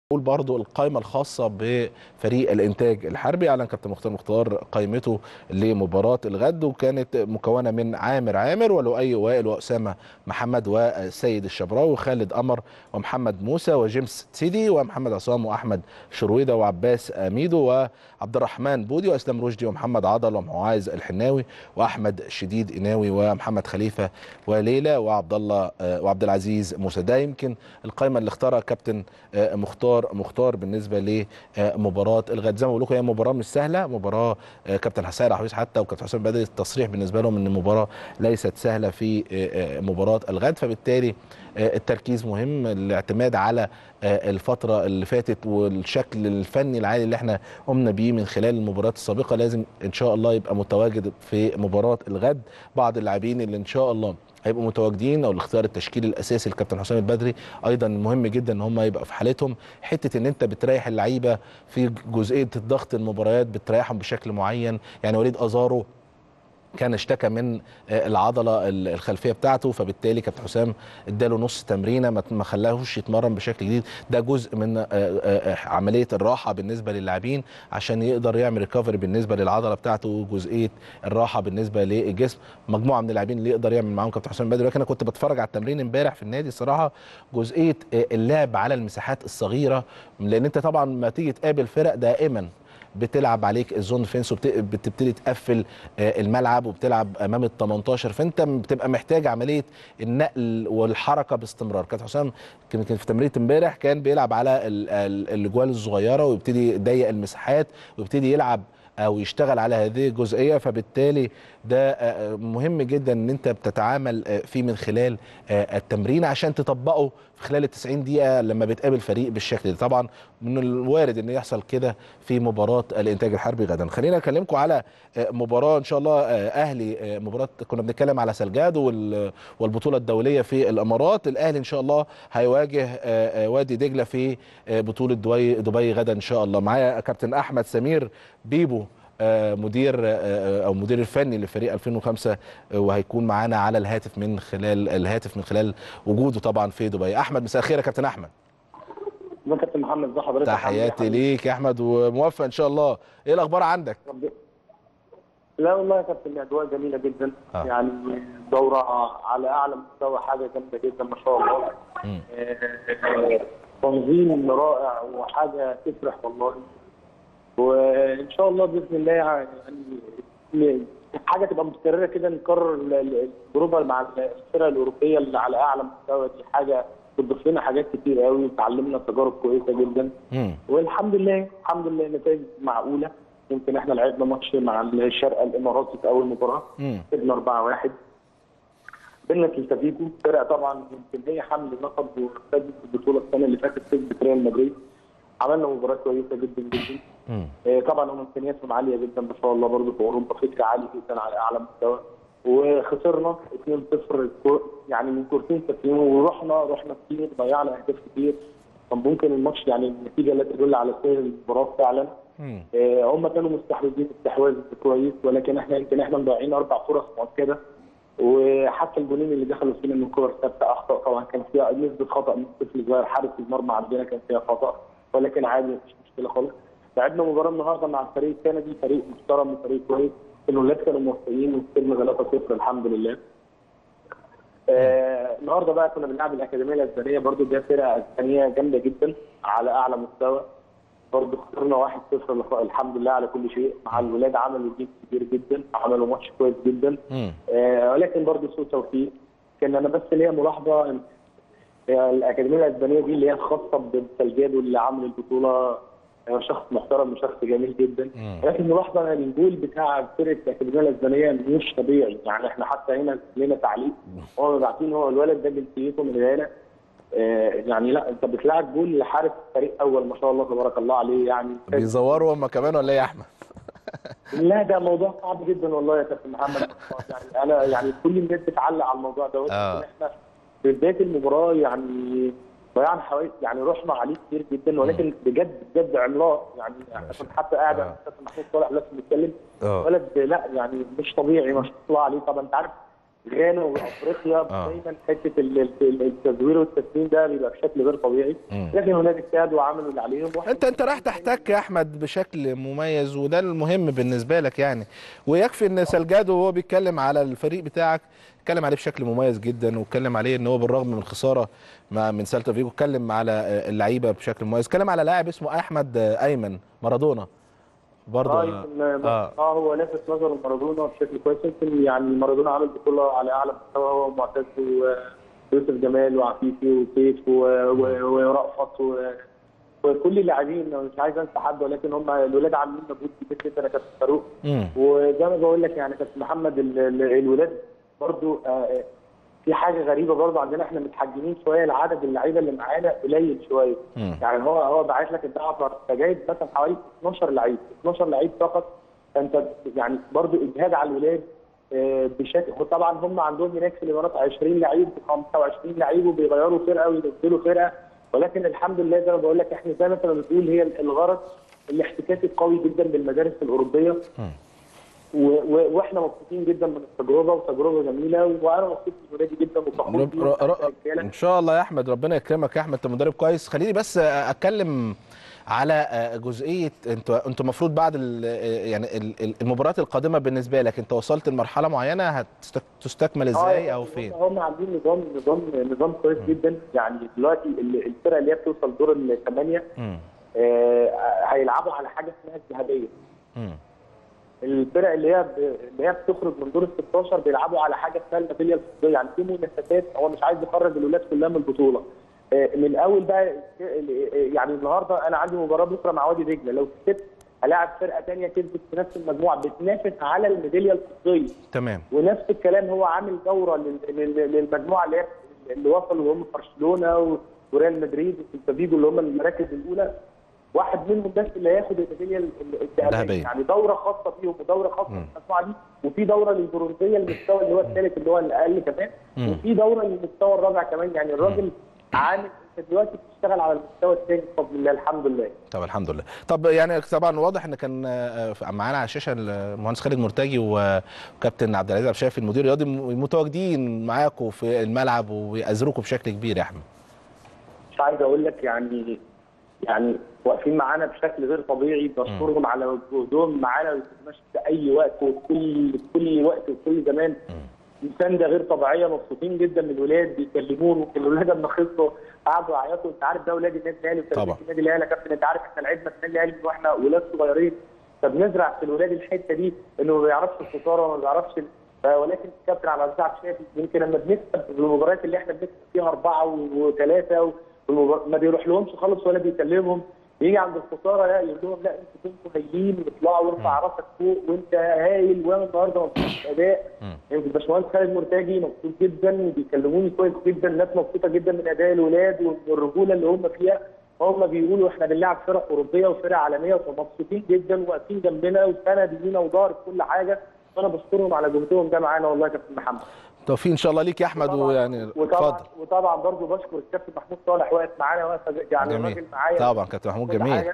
نقول برضو القائمة الخاصة بفريق الإنتاج الحربي أعلن كابتن مختار مختار قائمته لمباراة الغد وكانت مكونة من عامر عامر ولؤي وائل وأسامة محمد وسيد الشبراوي وخالد قمر ومحمد موسى وجيمس سيدي ومحمد عصام وأحمد شرويدة وعباس أميدو وعبد الرحمن بودي وإسلام رشدي ومحمد عضل ومعاذ الحناوي وأحمد شديد إناوي ومحمد خليفة وليلى وعبد الله وعبد العزيز موسى ده يمكن القائمة اللي اختارها كابتن مختار مختار مختار بالنسبه لمباراه الغد زي ما بقول لكم هي مباراه مش سهله مباراه كابتن حسين حفيظ حتى وكابتن حسام بدأ التصريح بالنسبه لهم ان المباراه ليست سهله في مباراه الغد فبالتالي التركيز مهم الاعتماد على الفتره اللي فاتت والشكل الفني العالي اللي احنا قمنا بيه من خلال المباريات السابقه لازم ان شاء الله يبقى متواجد في مباراه الغد بعض اللاعبين اللي ان شاء الله هيبقوا متواجدين او الاختيار التشكيلي الاساسي للكابتن حسام البدري ايضا مهم جدا ان هم يبقى في حالتهم حته ان انت بتريح اللعيبه في جزئيه الضغط المباريات بتريحهم بشكل معين يعني وليد ازارو كان اشتكى من العضله الخلفيه بتاعته فبالتالي كابتن حسام اداله نص تمرينه ما خلاهوش يتمرن بشكل جديد ده جزء من عمليه الراحه بالنسبه للاعبين عشان يقدر يعمل ريكفري بالنسبه للعضله بتاعته وجزئيه الراحه بالنسبه للجسم مجموعه من اللاعبين اللي يقدر يعمل معاهم كابتن حسام بدري لكن انا كنت بتفرج على التمرين امبارح في النادي الصراحه جزئيه اللعب على المساحات الصغيره لان انت طبعا ما تيجي تقابل فرق دائما بتلعب عليك الزون فينس وبتبتدي تقفل الملعب وبتلعب امام ال 18 فانت بتبقى محتاج عمليه النقل والحركه باستمرار كابتن حسام كان في تمرينه امبارح كان بيلعب على الاجوال الصغيره ويبتدي يضيق المساحات ويبتدي يلعب او يشتغل على هذه الجزئيه فبالتالي ده مهم جدا ان انت بتتعامل فيه من خلال التمرين عشان تطبقه في خلال ال 90 دقيقه لما بتقابل فريق بالشكل ده طبعا من الوارد ان يحصل كده في مباراه الانتاج الحربي غدا خلينا اكلمكم على مباراه ان شاء الله اهلي مباراه كنا بنتكلم على سلجادو والبطوله الدوليه في الامارات الاهلي ان شاء الله هيواجه وادي دجله في بطوله دبي دبي غدا ان شاء الله معايا كابتن احمد سمير بيبو مدير او مدير الفني لفريق 2005 وهيكون معانا على الهاتف من خلال الهاتف من خلال وجوده طبعا في دبي احمد مساء الخير يا كابتن احمد ازيك يا كابتن محمد ازي حضرتك تحياتي ليك يا احمد وموفق ان شاء الله ايه الاخبار عندك لا والله يا كابتن الاجواء جميله جدا آه. يعني دوره على اعلى مستوى حاجه جامده جدا ما شاء الله آه تنظيم رائع وحاجه تفرح والله وان شاء الله باذن الله يعني حاجه تبقى مستمره كده نكرر التجربه مع الفرق الاوروبيه اللي على اعلى مستوى دي حاجه بتضيف لنا حاجات كتير قوي وتعلمنا تجارب كويسه جدا مم. والحمد لله الحمد لله نتائج معقوله يمكن احنا لعبنا ماتش مع الشرق الاماراتي في اول مباراه كسبنا 4-1 بينا كلتافيكو فرقه طبعا يمكن هي حمل لقب وخدت البطوله السنه اللي فاتت كسبت ريال مدريد عملنا مباراه كويسه جدا جدا آه طبعا هم امكانياتهم عاليه جدا ما شاء الله برضه في اوروبا فكر عالي جدا على اعلى مستوى وخسرنا 2-0 يعني من كورتين ثابتين ورحنا رحنا كتير ضيعنا اهداف كتير كان ممكن الماتش يعني النتيجه لا تدل على سير المباراه فعلا آه هم كانوا مستحوذين استحواذ كويس ولكن احنا يمكن احنا مضيعين اربع فرص مؤكده وحتى الجولين اللي دخلوا فينا من كور ثابته اخطاء طبعا كان فيها نسبه خطا من الطفل صغير حارس المرمى عندنا كان فيها خطا ولكن عادي مفيش مشكله خالص لعبنا مباراه النهارده مع الفريق الكندي فريق محترم وفريق كويس الولاد كانوا موفقين وكسبنا 3-0 الحمد لله. آه النهارده بقى كنا بنلعب الاكاديميه الاسبانيه برضو دي فرقه اسبانيه جامده جدا على اعلى مستوى برضو خسرنا 1-0 الحمد لله على كل شيء مع الولاد عملوا جيم كبير جدا عملوا ماتش كويس جدا آه ولكن برضو سوء توفيق كان انا بس ليا ملاحظه الاكاديميه الاسبانيه دي اللي هي الخاصه بسلجادو اللي عامل البطوله شخص محترم وشخص جميل جدا لكن ملاحظه ان الجول بتاع فرقه الاكاديميه الاسبانيه مش طبيعي يعني احنا حتى هنا لنا تعليق هو باعتين هو الولد ده جنسيته من غانا آه يعني لا انت بتلعب جول لحارس فريق اول ما شاء الله تبارك الله عليه يعني بيزوروا هم كمان ولا ايه يا احمد؟ لا ده موضوع صعب جدا والله يا كابتن محمد يعني انا يعني كل الناس بتعلق على الموضوع دوت آه. احنا في بدايه المباراه يعني ضيعنا حوالي يعني رحنا عليه كتير جدا ولكن بجد بجد عملاق يعني كنت حتى قاعد انا محمود صالح لسه بيتكلم ولد لا يعني مش طبيعي ما شاء الله عليه طبعا انت عارف غانا وافريقيا آه. دايما حته ال- ال- التزوير والتسليم ده بيبقى بشكل غير طبيعي مم. لكن هناك اجتهاد وعملوا اللي عليهم وإحنا انت انت راح تحتك يا احمد بشكل مميز وده المهم بالنسبه لك يعني ويكفي ان سلجادو وهو بيتكلم على الفريق بتاعك اتكلم عليه بشكل مميز جدا واتكلم عليه ان هو بالرغم من الخساره مع من سالتا فيجو اتكلم على اللعيبه بشكل مميز اتكلم على لاعب اسمه احمد ايمن مارادونا برضه اه يمكن اه اه هو لافت نظر مارادونا بشكل كويس يمكن يعني مارادونا عمل بطوله على اعلى مستوى هو ومعتز ويوسف جمال وعفيفي وسيف و- و- ورأفت و- وكل اللاعبين أنا مش عايز انسى حد ولكن هم الولاد عاملين مجهود كبير جدا يا كابتن فاروق امم وزي ما بقول لك يعني كابتن محمد ال- ال- الولاد برضو آه، في حاجه غريبه برضو عندنا احنا متحجمين شويه لعدد اللعيبه اللي معانا قليل شويه مم. يعني هو هو باعت لك الدعوه فجايب مثلا حوالي 12 لعيب 12 لعيب فقط فانت يعني برضو اجهاد على الولاد آه، بشكل طبعا هم عندهم هناك في الامارات 20 لعيب 25 لعيب وبيغيروا فرقه وينزلوا فرقه ولكن الحمد لله زي ما بقول لك احنا زي ما انت بتقول هي الغرض الاحتكاك القوي جدا بالمدارس الاوروبيه مم. و- و- واحنا مبسوطين جدا من التجربه وتجربه جميله وانا مبسوط بالولاد جدا وفخور رب بيهم ر- ر- كرجالة. ان شاء الله يا احمد ربنا يكرمك يا احمد انت مدرب كويس خليني بس اتكلم على جزئيه انت انت المفروض بعد ال- يعني ال- ال- المباريات القادمه بالنسبه لك انت وصلت لمرحله معينه هتستكمل ازاي آه، او هم- فين هم عاملين نظام نظام نظام كويس جدا يعني دلوقتي ال- الفرقه اللي هي بتوصل دور الثمانيه مم. آه، هيلعبوا على حاجه اسمها الذهبيه مم. الفرق اللي هي ب... اللي هي بتخرج من دور ال 16 بيلعبوا على حاجه اسمها الميداليه الفضيه يعني في منافسات هو مش عايز يخرج الولاد كلها من البطوله آه، من اول بقى آه، يعني النهارده انا عندي مباراه بكره مع وادي دجله لو كسبت هلاعب فرقه ثانيه كسبت في نفس المجموعه بتنافس على الميداليه الفضيه تمام ونفس الكلام هو عامل دوره لل- لل- للمجموعه اللي هي اللي وصلوا هم برشلونه و- وريال مدريد وسيلتا فيجو اللي هم المراكز الاولى واحد منهم بس اللي هياخد الميداليه ال- ال- الذهبية. الذهبيه يعني دوره خاصه فيهم ودوره خاصه مم. في المجموعه دي وفي دوره للبرونزيه المستوى اللي هو الثالث اللي هو الاقل كمان مم. وفي دوره للمستوى الرابع كمان يعني الراجل عامل انت دلوقتي بتشتغل على المستوى الثاني بفضل الله الحمد لله طب الحمد لله طب يعني طبعا واضح ان كان آه، معانا على الشاشه المهندس خالد مرتجي و- وكابتن عبد العزيز عبد الشافي المدير الرياضي متواجدين معاكم في الملعب وبيأزروكم بشكل كبير يا احمد مش عايز اقول لك يعني يعني واقفين معانا بشكل غير طبيعي بشكرهم على وجودهم معانا وماشي في اي وقت وكل كل وقت وكل زمان مسانده غير طبيعيه مبسوطين جدا من الولاد بيكلمون وكل الولاد لما خلصوا قعدوا يعيطوا انت عارف ده ولاد النادي الاهلي طبعا. وتربيه النادي الاهلي يا كابتن انت عارف احنا لعبنا في النادي الاهلي من واحنا ولاد صغيرين فبنزرع في الولاد الحته دي انه ما بيعرفش الخساره وما بيعرفش ال- آه، ولكن الكابتن عبد العزيز عبد الشافي يمكن لما بنكسب في المباريات اللي احنا بنكسب فيها اربعه وثلاثه والمبار- ما بيروح لهمش خالص ولا بيكلمهم يجي عند الخساره لا يقول لهم لا انتوا كنتوا هايلين واطلعوا وارفع راسك فوق وانت هايل وانا النهارده مبسوط بالاداء مم. يمكن الباشمهندس خالد مرتجي مبسوط جدا وبيكلموني كويس جدا الناس مبسوطه جدا من اداء الولاد والرجوله اللي هم فيها هم بيقولوا احنا بنلعب فرق اوروبيه وفرق عالميه فمبسوطين جدا واقفين جنبنا وسند لينا وظهر في كل حاجه فانا بشكرهم على جهدهم ده معانا والله يا كابتن محمد توفيق ان شاء الله ليك يا احمد ويعني وطبعا اتفضل وطبعا برضه بشكر الكابتن محمود صالح واقف معانا واقف يعني جميل. الراجل معايا طبعا كابتن محمود كل جميل حاجة.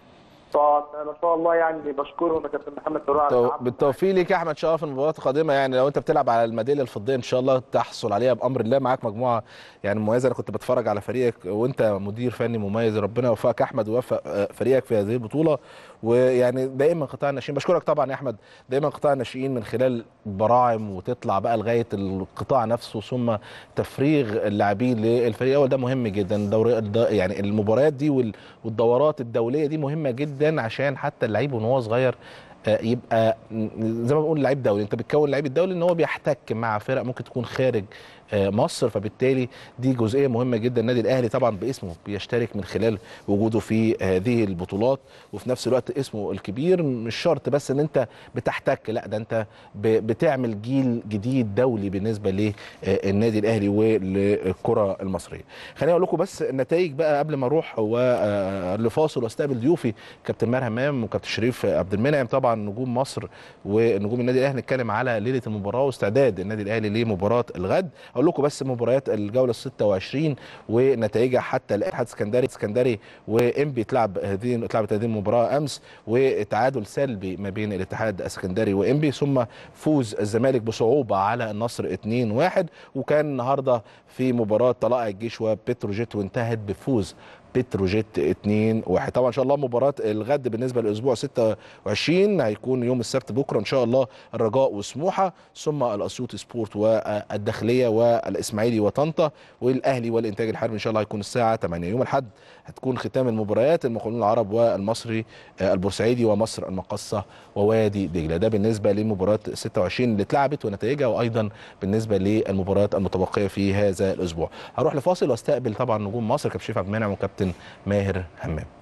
فما شاء الله يعني بشكرهم يا كابتن محمد فاروق على تو- تعبهم. بالتوفيق ليك يا احمد ان شاء الله في المباريات القادمه يعني لو انت بتلعب على الميداليه الفضيه ان شاء الله تحصل عليها بامر الله معاك مجموعه يعني مميزه انا كنت بتفرج على فريقك وانت مدير فني مميز ربنا يوفقك احمد ويوفق آه، فريقك في هذه البطوله ويعني دائما قطاع الناشئين بشكرك طبعا يا احمد دائما قطاع الناشئين من خلال براعم وتطلع بقى لغايه القطاع نفسه ثم تفريغ اللاعبين للفريق الاول ده مهم جدا دوري الد- يعني المباريات دي وال- والدورات الدوليه دي مهمه جدا عشان حتى اللعيب وهو صغير آه، يبقى م- زي ما بنقول لعيب دولي انت بتكون لعيب الدولي ان هو بيحتك مع فرق ممكن تكون خارج آه، مصر فبالتالي دي جزئيه مهمه جدا النادي الاهلي طبعا باسمه بيشترك من خلال وجوده في هذه البطولات وفي نفس الوقت اسمه الكبير مش شرط بس ان انت بتحتك لا ده انت ب- بتعمل جيل جديد دولي بالنسبه للنادي الاهلي وللكره المصريه خليني اقول لكم بس النتائج بقى قبل ما اروح و- آه، لفاصل واستقبل ضيوفي كابتن ماهر همام وكابتن شريف عبد المنعم طبعا طبعا نجوم مصر ونجوم النادي الاهلي نتكلم على ليله المباراه واستعداد النادي الاهلي لمباراه الغد اقول لكم بس مباريات الجوله 26 ونتائجها حتى الاتحاد السكندري اسكندري وانبي اتلعب هذه اتلعبت هذه المباراه امس وتعادل سلبي ما بين الاتحاد السكندري وانبي ثم فوز الزمالك بصعوبه على النصر 2-1 وكان النهارده في مباراه طلائع الجيش وبتروجيت وانتهت بفوز بتروجيت 2 1 طبعا ان شاء الله مباراه الغد بالنسبه للاسبوع 26 هيكون يوم السبت بكره ان شاء الله الرجاء وسموحه ثم الاسيوط سبورت والداخليه والاسماعيلي وطنطا والاهلي والانتاج الحربي ان شاء الله هيكون الساعه 8 يوم الاحد هتكون ختام المباريات المقاولون العرب والمصري البورسعيدي ومصر المقصه ووادي دجله ده بالنسبه لمباراه 26 اللي اتلعبت ونتائجها وايضا بالنسبه للمباريات المتبقيه في هذا الاسبوع هروح لفاصل واستقبل طبعا نجوم مصر كابتن شريف عبد المنعم وكابتن ماهر همام